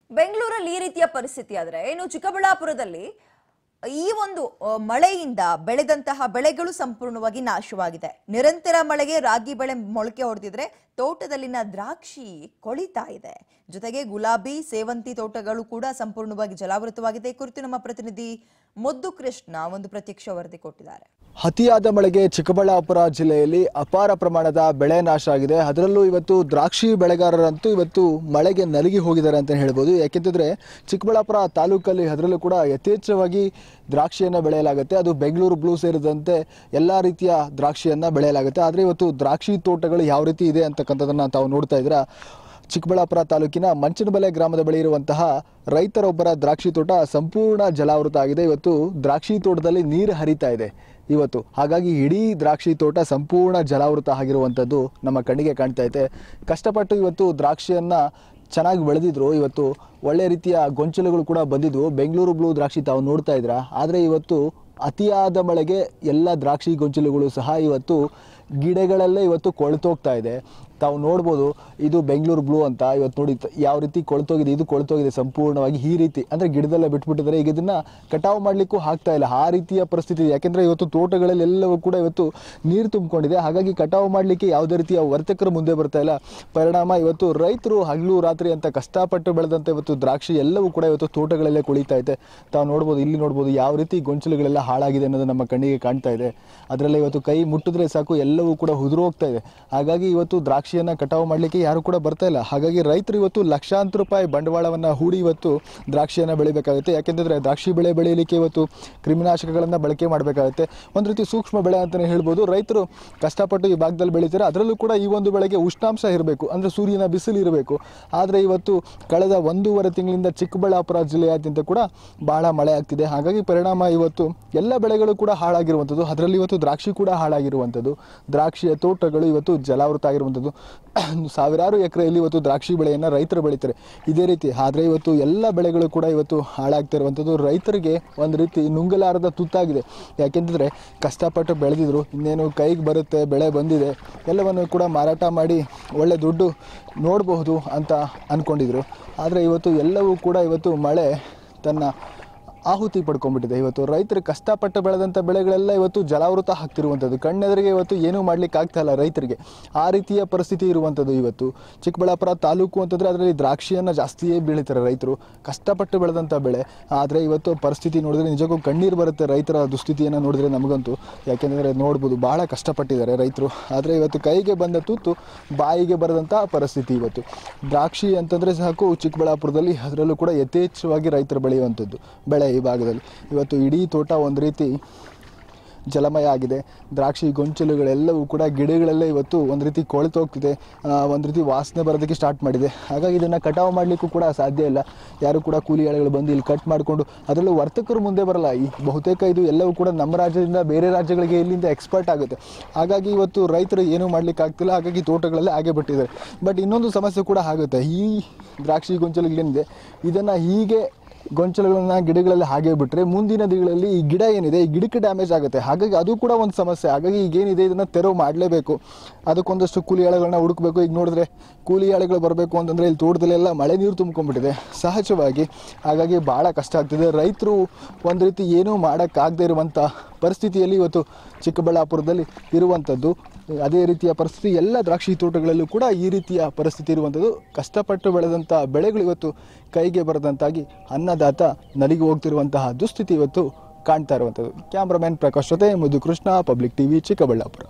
ಬೆಂಗಳೂರಲ್ಲಿ ಈ ರೀತಿಯ ಪರಿಸ್ಥಿತಿ ಆದ್ರೆ ಇನ್ನು ಚಿಕ್ಕಬಳ್ಳಾಪುರದಲ್ಲಿ ಈ ಒಂದು ಆ, ಮಳೆಯಿಂದ ಬೆಳೆದಂತಹ ಬೆಳೆಗಳು ಸಂಪೂರ್ಣವಾಗಿ ನಾಶವಾಗಿದೆ ನಿರಂತರ ಮಳೆಗೆ ರಾಗಿ ಬೆಳೆ ಮೊಳಕೆ ಹೊಡೆದಿದ್ರೆ ತೋಟದಲ್ಲಿನ ದ್ರಾಕ್ಷಿ ಕೊಳಿತಾ ಇದೆ ಜೊತೆಗೆ ಗುಲಾಬಿ ಸೇವಂತಿ ತೋಟಗಳು ಕೂಡ ಸಂಪೂರ್ಣವಾಗಿ ಜಲಾವೃತವಾಗಿದೆ ಈ ಕುರಿತು ನಮ್ಮ ಪ್ರತಿನಿಧಿ ಮುದ್ದು ಕೃಷ್ಣ ಒಂದು ಪ್ರತ್ಯಕ್ಷ ವರದಿ ಕೊಟ್ಟಿದ್ದಾರೆ ಅತಿಯಾದ ಮಳೆಗೆ ಚಿಕ್ಕಬಳ್ಳಾಪುರ ಜಿಲ್ಲೆಯಲ್ಲಿ ಅಪಾರ ಪ್ರಮಾಣದ ಬೆಳೆ ನಾಶ ಆಗಿದೆ ಅದರಲ್ಲೂ ಇವತ್ತು ದ್ರಾಕ್ಷಿ ಬೆಳೆಗಾರರಂತೂ ಇವತ್ತು ಮಳೆಗೆ ನಲಗಿ ಹೋಗಿದ್ದಾರೆ ಅಂತ ಹೇಳ್ಬೋದು ಯಾಕೆಂತಂದ್ರೆ ಚಿಕ್ಕಬಳ್ಳಾಪುರ ತಾಲೂಕಲ್ಲಿ ಅದರಲ್ಲೂ ಕೂಡ ಯಥೇಚ್ಛವಾಗಿ ದ್ರಾಕ್ಷಿಯನ್ನು ಬೆಳೆಯಲಾಗುತ್ತೆ ಅದು ಬೆಂಗಳೂರು ಬ್ಲೂ ಸೇರಿದಂತೆ ಎಲ್ಲ ರೀತಿಯ ದ್ರಾಕ್ಷಿಯನ್ನು ಬೆಳೆಯಲಾಗುತ್ತೆ ಆದರೆ ಇವತ್ತು ದ್ರಾಕ್ಷಿ ತೋಟಗಳು ಯಾವ ರೀತಿ ಇದೆ ಅಂತಕ್ಕಂಥದ್ದನ್ನು ತಾವು ನೋಡ್ತಾ ಇದ್ದೀರಾ ಚಿಕ್ಕಬಳ್ಳಾಪುರ ತಾಲೂಕಿನ ಮಂಚನಬೆಲೆ ಗ್ರಾಮದ ಬಳಿ ಇರುವಂತಹ ರೈತರೊಬ್ಬರ ದ್ರಾಕ್ಷಿ ತೋಟ ಸಂಪೂರ್ಣ ಜಲಾವೃತ ಆಗಿದೆ ಇವತ್ತು ದ್ರಾಕ್ಷಿ ತೋಟದಲ್ಲಿ ನೀರು ಹರಿತಾ ಇದೆ ಇವತ್ತು ಹಾಗಾಗಿ ಇಡೀ ದ್ರಾಕ್ಷಿ ತೋಟ ಸಂಪೂರ್ಣ ಜಲಾವೃತ ಆಗಿರುವಂಥದ್ದು ನಮ್ಮ ಕಣ್ಣಿಗೆ ಕಾಣ್ತಾ ಇದೆ ಕಷ್ಟಪಟ್ಟು ಇವತ್ತು ದ್ರಾಕ್ಷಿಯನ್ನು ಚೆನ್ನಾಗಿ ಬೆಳೆದಿದ್ರು ಇವತ್ತು ಒಳ್ಳೆ ರೀತಿಯ ಗೊಂಚಲುಗಳು ಕೂಡ ಬಂದಿದ್ವು ಬೆಂಗಳೂರು ಬ್ಲೂ ದ್ರಾಕ್ಷಿ ತಾವು ನೋಡ್ತಾ ಇದ್ರ ಆದರೆ ಇವತ್ತು ಅತಿಯಾದ ಮಳೆಗೆ ಎಲ್ಲ ದ್ರಾಕ್ಷಿ ಗೊಂಚಲುಗಳು ಸಹ ಇವತ್ತು ಗಿಡಗಳಲ್ಲೇ ಇವತ್ತು ಕೊಳ್ತೋಗ್ತಾ ಇದೆ ತಾವು ನೋಡ್ಬೋದು ಇದು ಬೆಂಗಳೂರು ಬ್ಲೂ ಅಂತ ಇವತ್ತು ನೋಡಿ ತ- ಯಾವ ರೀತಿ ಕೊಳ್ತೋಗಿದೆ ಇದು ಕೊಳ್ತೋಗಿದೆ ಸಂಪೂರ್ಣವಾಗಿ ಈ ರೀತಿ ಅಂದರೆ ಗಿಡದಲ್ಲೇ ಬಿಟ್ಬಿಟ್ಟಿದ್ದಾರೆ ಈಗ ಇದನ್ನ ಕಟಾವು ಮಾಡಲಿಕ್ಕೂ ಆಗ್ತಾ ಇಲ್ಲ ಆ ರೀತಿಯ ಪರಿಸ್ಥಿತಿ ಇದೆ ಯಾಕೆಂದರೆ ಇವತ್ತು ತೋಟಗಳಲ್ಲಿ ಎಲ್ಲವೂ ಕೂಡ ಇವತ್ತು ನೀರು ತುಂಬಿಕೊಂಡಿದೆ ಹಾಗಾಗಿ ಕಟಾವು ಮಾಡಲಿಕ್ಕೆ ಯಾವುದೇ ರೀತಿಯ ವರ್ತಕರು ಮುಂದೆ ಬರ್ತಾ ಇಲ್ಲ ಪರಿಣಾಮ ಇವತ್ತು ರೈತರು ಹಗಲು ರಾತ್ರಿ ಅಂತ ಕಷ್ಟಪಟ್ಟು ಬೆಳೆದಂಥ ಇವತ್ತು ದ್ರಾಕ್ಷಿ ಎಲ್ಲವೂ ಕೂಡ ಇವತ್ತು ತೋಟಗಳಲ್ಲೇ ಕುಳಿತಾ ಇದೆ ತಾವು ನೋಡ್ಬೋದು ಇಲ್ಲಿ ನೋಡ್ಬೋದು ಯಾವ ರೀತಿ ಗೊಂಚಲುಗಳೆಲ್ಲ ಹಾಳಾಗಿದೆ ಅನ್ನೋದು ನಮ್ಮ ಕಣ್ಣಿಗೆ ಕಾಣ್ತಾ ಇದೆ ಅದರಲ್ಲಿ ಇವತ್ತು ಕೈ ಮುಟ್ಟಿದ್ರೆ ಸಾಕು ಎಲ್ಲವೂ ಕೂಡ ಉದುರು ಹೋಗ್ತಾ ಇದೆ ಹಾಗಾಗಿ ಇವತ್ತು ದ್ರಾಕ್ಷಿಯನ್ನು ಕಟಾವು ಮಾಡಲಿಕ್ಕೆ ಯಾರು ಕೂಡ ಬರ್ತಾ ಇಲ್ಲ ಹಾಗಾಗಿ ರೈತರು ಇವತ್ತು ಲಕ್ಷಾಂತರ ರೂಪಾಯಿ ಬಂಡವಾಳವನ್ನು ಹೂಡಿ ಇವತ್ತು ದ್ರಾಕ್ಷಿಯನ್ನು ಬೆಳಿಬೇಕಾಗುತ್ತೆ ಯಾಕೆಂತಂದ್ರೆ ದ್ರಾಕ್ಷಿ ಬೆಳೆ ಬೆಳೆಯಲಿಕ್ಕೆ ಇವತ್ತು ಕ್ರಿಮಿನಾಶಕಗಳನ್ನು ಬಳಕೆ ಮಾಡಬೇಕಾಗುತ್ತೆ ಒಂದು ರೀತಿ ಸೂಕ್ಷ್ಮ ಬೆಳೆ ಅಂತಲೇ ಹೇಳ್ಬೋದು ರೈತರು ಕಷ್ಟಪಟ್ಟು ಈ ಭಾಗದಲ್ಲಿ ಬೆಳೀತಾರೆ ಅದರಲ್ಲೂ ಕೂಡ ಈ ಒಂದು ಬೆಳೆಗೆ ಉಷ್ಣಾಂಶ ಇರಬೇಕು ಅಂದರೆ ಸೂರ್ಯನ ಬಿಸಿಲು ಇರಬೇಕು ಆದರೆ ಇವತ್ತು ಕಳೆದ ಒಂದೂವರೆ ತಿಂಗಳಿಂದ ಚಿಕ್ಕಬಳ್ಳಾಪುರ ಜಿಲ್ಲೆಯಾದ್ಯಂತ ಕೂಡ ಬಹಳ ಮಳೆ ಆಗ್ತಿದೆ ಹಾಗಾಗಿ ಪರಿಣಾಮ ಇವತ್ತು ಎಲ್ಲ ಬೆಳೆಗಳು ಕೂಡ ಹಾಳಾಗಿರುವಂಥದ್ದು ಅದರಲ್ಲಿ ಇವತ್ತು ದ್ರಾಕ್ಷಿ ಕೂಡ ಹಾಳಾಗಿರುವಂಥದ್ದು ದ್ರಾಕ್ಷಿಯ ತೋಟಗಳು ಇವತ್ತು ಜಲಾವೃತ ಆಗಿರುವಂಥದ್ದು ಸಾವಿರಾರು ಎಕರೆಯಲ್ಲಿ ಇವತ್ತು ದ್ರಾಕ್ಷಿ ಬೆಳೆಯನ್ನು ರೈತರು ಬೆಳೀತಾರೆ ಇದೇ ರೀತಿ ಆದರೆ ಇವತ್ತು ಎಲ್ಲ ಬೆಳೆಗಳು ಕೂಡ ಇವತ್ತು ಹಾಳಾಗ್ತಿರುವಂಥದ್ದು ರೈತರಿಗೆ ಒಂದು ರೀತಿ ನುಂಗಲಾರದ ತುತ್ತಾಗಿದೆ ಯಾಕೆಂತಂದರೆ ಕಷ್ಟಪಟ್ಟು ಬೆಳೆದಿದ್ರು ಇನ್ನೇನು ಕೈಗೆ ಬರುತ್ತೆ ಬೆಳೆ ಬಂದಿದೆ ಎಲ್ಲವನ್ನು ಕೂಡ ಮಾರಾಟ ಮಾಡಿ ಒಳ್ಳೆ ದುಡ್ಡು ನೋಡಬಹುದು ಅಂತ ಅಂದ್ಕೊಂಡಿದ್ರು ಆದರೆ ಇವತ್ತು ಎಲ್ಲವೂ ಕೂಡ ಇವತ್ತು ಮಳೆ ತನ್ನ ಆಹುತಿ ಪಡ್ಕೊಂಡ್ಬಿಟ್ಟಿದೆ ಇವತ್ತು ರೈತರು ಕಷ್ಟಪಟ್ಟು ಬೆಳೆದಂಥ ಬೆಳೆಗಳೆಲ್ಲ ಇವತ್ತು ಜಲಾವೃತ ಆಗ್ತಿರುವಂಥದ್ದು ಕಣ್ಣೆದುರಿಗೆ ಇವತ್ತು ಏನೂ ಮಾಡ್ಲಿಕ್ಕೆ ಆಗ್ತಾ ಇಲ್ಲ ರೈತರಿಗೆ ಆ ರೀತಿಯ ಪರಿಸ್ಥಿತಿ ಇರುವಂಥದ್ದು ಇವತ್ತು ಚಿಕ್ಕಬಳ್ಳಾಪುರ ತಾಲೂಕು ಅಂತಂದರೆ ಅದರಲ್ಲಿ ದ್ರಾಕ್ಷಿಯನ್ನು ಜಾಸ್ತಿಯೇ ಬೆಳೀತಾರೆ ರೈತರು ಕಷ್ಟಪಟ್ಟು ಬೆಳೆದಂಥ ಬೆಳೆ ಆದರೆ ಇವತ್ತು ಪರಿಸ್ಥಿತಿ ನೋಡಿದ್ರೆ ನಿಜಕ್ಕೂ ಕಣ್ಣೀರು ಬರುತ್ತೆ ರೈತರ ದುಸ್ಥಿತಿಯನ್ನು ನೋಡಿದ್ರೆ ನಮಗಂತೂ ಯಾಕೆಂದರೆ ನೋಡ್ಬೋದು ಭಾಳ ಕಷ್ಟಪಟ್ಟಿದ್ದಾರೆ ರೈತರು ಆದರೆ ಇವತ್ತು ಕೈಗೆ ಬಂದ ತುತ್ತು ಬಾಯಿಗೆ ಬರದಂಥ ಪರಿಸ್ಥಿತಿ ಇವತ್ತು ದ್ರಾಕ್ಷಿ ಅಂತಂದರೆ ಸಾಕು ಚಿಕ್ಕಬಳ್ಳಾಪುರದಲ್ಲಿ ಅದರಲ್ಲೂ ಕೂಡ ಯಥೇಚ್ಛವಾಗಿ ರೈತರು ಬೆಳೆಯುವಂಥದ್ದು ಬೆಳೆ ಈ ಭಾಗದಲ್ಲಿ ಇವತ್ತು ಇಡೀ ತೋಟ ಒಂದು ರೀತಿ ಜಲಮಯ ಆಗಿದೆ ದ್ರಾಕ್ಷಿ ಗೊಂಚಲುಗಳೆಲ್ಲವೂ ಕೂಡ ಗಿಡಗಳಲ್ಲೇ ಇವತ್ತು ಒಂದು ರೀತಿ ಕೊಳೆತೋಗ್ತಿದೆ ಒಂದು ರೀತಿ ವಾಸನೆ ಬರೋದಕ್ಕೆ ಸ್ಟಾರ್ಟ್ ಮಾಡಿದೆ ಹಾಗಾಗಿ ಇದನ್ನು ಕಟಾವು ಮಾಡಲಿಕ್ಕೂ ಕೂಡ ಸಾಧ್ಯ ಇಲ್ಲ ಯಾರು ಕೂಡ ಕೂಲಿ ಆಳುಗಳು ಬಂದು ಇಲ್ಲಿ ಕಟ್ ಮಾಡಿಕೊಂಡು ಅದರಲ್ಲೂ ವರ್ತಕರು ಮುಂದೆ ಬರಲ್ಲ ಈ ಬಹುತೇಕ ಇದು ಎಲ್ಲವೂ ಕೂಡ ನಮ್ಮ ರಾಜ್ಯದಿಂದ ಬೇರೆ ರಾಜ್ಯಗಳಿಗೆ ಇಲ್ಲಿಂದ ಎಕ್ಸ್ಪರ್ಟ್ ಆಗುತ್ತೆ ಹಾಗಾಗಿ ಇವತ್ತು ರೈತರು ಏನೂ ಮಾಡ್ಲಿಕ್ಕೆ ಆಗ್ತಿಲ್ಲ ಹಾಗಾಗಿ ತೋಟಗಳಲ್ಲೇ ಹಾಗೆ ಬಿಟ್ಟಿದ್ದಾರೆ ಬಟ್ ಇನ್ನೊಂದು ಸಮಸ್ಯೆ ಕೂಡ ಆಗುತ್ತೆ ಈ ದ್ರಾಕ್ಷಿ ಗೊಂಚಲುಗಳೇನಿದೆ ಇದನ್ನು ಹೀಗೆ ಗೊಂಚಲುಗಳನ್ನ ಗಿಡಗಳಲ್ಲಿ ಹಾಗೆ ಬಿಟ್ಟರೆ ಮುಂದಿನ ದಿನಗಳಲ್ಲಿ ಈ ಗಿಡ ಏನಿದೆ ಈ ಗಿಡಕ್ಕೆ ಡ್ಯಾಮೇಜ್ ಆಗುತ್ತೆ ಹಾಗಾಗಿ ಅದು ಕೂಡ ಒಂದು ಸಮಸ್ಯೆ ಹಾಗಾಗಿ ಈಗೇನಿದೆ ಇದನ್ನು ತೆರವು ಮಾಡಲೇಬೇಕು ಅದಕ್ಕೊಂದಷ್ಟು ಕೂಲಿ ಆಳುಗಳನ್ನ ಹುಡುಕಬೇಕು ಈಗ ನೋಡಿದ್ರೆ ಕೂಲಿ ಆಳುಗಳು ಬರಬೇಕು ಅಂತಂದರೆ ಇಲ್ಲಿ ತೋಟದಲ್ಲೆಲ್ಲ ಮಳೆ ನೀರು ತುಂಬ್ಕೊಂಡ್ಬಿಟ್ಟಿದೆ ಸಹಜವಾಗಿ ಹಾಗಾಗಿ ಭಾಳ ಕಷ್ಟ ಆಗ್ತಿದೆ ರೈತರು ಒಂದು ರೀತಿ ಏನೂ ಮಾಡೋಕ್ಕಾಗದೇ ಇರುವಂಥ ಪರಿಸ್ಥಿತಿಯಲ್ಲಿ ಇವತ್ತು ಚಿಕ್ಕಬಳ್ಳಾಪುರದಲ್ಲಿ ಇರುವಂಥದ್ದು ಅದೇ ರೀತಿಯ ಪರಿಸ್ಥಿತಿ ಎಲ್ಲ ದ್ರಾಕ್ಷಿ ತೋಟಗಳಲ್ಲೂ ಕೂಡ ಈ ರೀತಿಯ ಪರಿಸ್ಥಿತಿ ಇರುವಂಥದ್ದು ಕಷ್ಟಪಟ್ಟು ಬೆಳೆದಂಥ ಬೆಳೆಗಳು ಇವತ್ತು ಕೈಗೆ ಬರದಂತಾಗಿ ಅನ್ನದಾತ ನಲಿಗೆ ಹೋಗ್ತಿರುವಂತಹ ದುಸ್ಥಿತಿ ಇವತ್ತು ಕಾಣ್ತಾ ಇರುವಂಥದ್ದು ಕ್ಯಾಮ್ರಾಮ್ಯಾನ್ ಪ್ರಕಾಶ್ ಜೊತೆ ಮುದ್ದು ಕೃಷ್ಣ ಪಬ್ಲಿಕ್ ಟಿವಿ ಚಿಕ್ಕಬಳ್ಳಾಪುರ